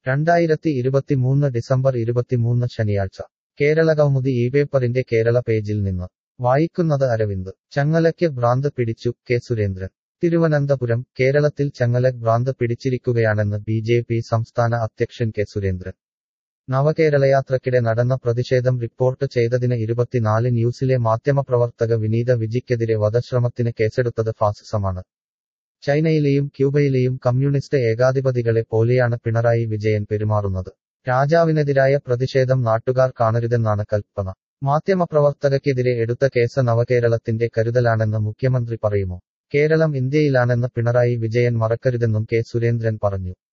രണ്ടായിരത്തി ഇരുപത്തിമൂന്ന് ഡിസംബർ ഇരുപത്തിമൂന്ന് ശനിയാഴ്ച കേരള കൗമുദി ഈ പേപ്പറിന്റെ കേരള പേജിൽ നിന്ന് വായിക്കുന്നത് അരവിന്ദ് ചങ്ങലയ്ക്ക് ഭ്രാന്ത് പിടിച്ചു കെ സുരേന്ദ്രൻ തിരുവനന്തപുരം കേരളത്തിൽ ചങ്ങലക് ഭ്രാന്ത് പിടിച്ചിരിക്കുകയാണെന്ന് ബി ജെ പി സംസ്ഥാന അധ്യക്ഷൻ കെ സുരേന്ദ്രൻ നവകേരളയാത്രക്കിടെ നടന്ന പ്രതിഷേധം റിപ്പോർട്ട് ചെയ്തതിന് ഇരുപത്തിനാല് ന്യൂസിലെ മാധ്യമപ്രവർത്തക വിനീത വിജിക്കെതിരെ വധശ്രമത്തിന് കേസെടുത്തത് ഫാസിസമാണ് ചൈനയിലെയും ക്യൂബയിലെയും കമ്മ്യൂണിസ്റ്റ് ഏകാധിപതികളെ പോലെയാണ് പിണറായി വിജയൻ പെരുമാറുന്നത് രാജാവിനെതിരായ പ്രതിഷേധം നാട്ടുകാർ കാണരുതെന്നാണ് കൽപ്പന മാധ്യമപ്രവർത്തകയ്ക്കെതിരെ എടുത്ത കേസ് നവകേരളത്തിന്റെ കരുതലാണെന്ന് മുഖ്യമന്ത്രി പറയുമോ കേരളം ഇന്ത്യയിലാണെന്ന് പിണറായി വിജയൻ മറക്കരുതെന്നും കെ സുരേന്ദ്രൻ പറഞ്ഞു